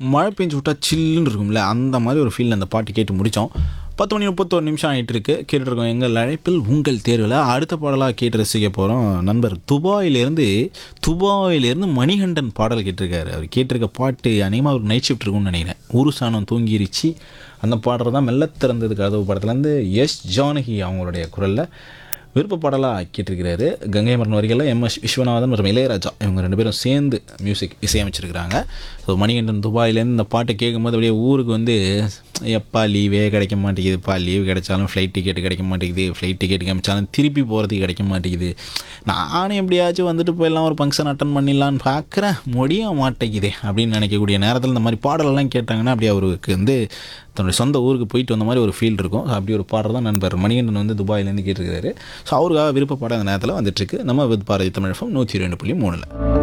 மழை பெஞ்சு விட்டா சில்லுன்னு இருக்கும்ல அந்த மாதிரி ஒரு ஃபீல் அந்த பாட்டு கேட்டு முடித்தோம் பத்து மணி முப்பத்தோரு நிமிஷம் ஆகிட்டு இருக்கு கேட்டுருக்கோம் எங்கள் அழைப்பில் உங்கள் தேர்வில் அடுத்த பாடலாக கேட்டு ரசிக்க போகிறோம் நண்பர் துபாயிலேருந்து துபாயிலேருந்து மணிகண்டன் பாடல் கேட்டிருக்காரு அவர் கேட்டிருக்க பாட்டு அநேகமாக ஒரு நைட் ஷிஃப்ட் இருக்கும்னு நினைக்கிறேன் ஊரு சாணம் தூங்கிருச்சு அந்த பாடுறது தான் மெல்ல திறந்தது கதவு படத்துலேருந்து எஸ் ஜானகி அவங்களுடைய குரலில் விருப்ப பாடலாக கேட்டிருக்கிறாரு கங்கை மரன் வரிகளில் எம் எஸ் விஸ்வநாதன் மற்றும் இளையராஜா இவங்க ரெண்டு பேரும் சேர்ந்து மியூசிக் இசையமைச்சிருக்கிறாங்க ஸோ மணிகண்டன் துபாயிலேருந்து இந்த பாட்டை கேட்கும்போது அப்படியே ஊருக்கு வந்து எப்பா லீவே கிடைக்க மாட்டேங்குதுப்பா லீவு கிடைச்சாலும் ஃப்ளைட் டிக்கெட் கிடைக்க மாட்டேங்குது ஃப்ளைட் டிக்கெட் கிடைச்சாலும் திருப்பி போகிறதுக்கு கிடைக்க மாட்டேங்குது நானும் எப்படியாச்சும் வந்துட்டு போயிடலாம் ஒரு ஃபங்க்ஷன் அட்டன் பண்ணிடலான்னு பார்க்குறேன் முடிய மாட்டேங்குதே அப்படின்னு நினைக்கக்கூடிய நேரத்தில் இந்த மாதிரி பாடலெல்லாம் கேட்டாங்கன்னா அப்படியே அவருக்கு வந்து தன்னுடைய சொந்த ஊருக்கு போயிட்டு வந்த மாதிரி ஒரு ஃபீல் இருக்கும் ஸோ அப்படி ஒரு பாடல் தான் நண்பர் மணிகண்டன் வந்து துபாயிலேருந்து கேட்டிருக்காரு ஸோ அவருக்காக விருப்ப பாடம் அந்த நேரத்தில் வந்துட்டுருக்கு நம்ம வித் பாரதி தமிழ் நூற்றி ரெண்டு புள்ளி மூணில்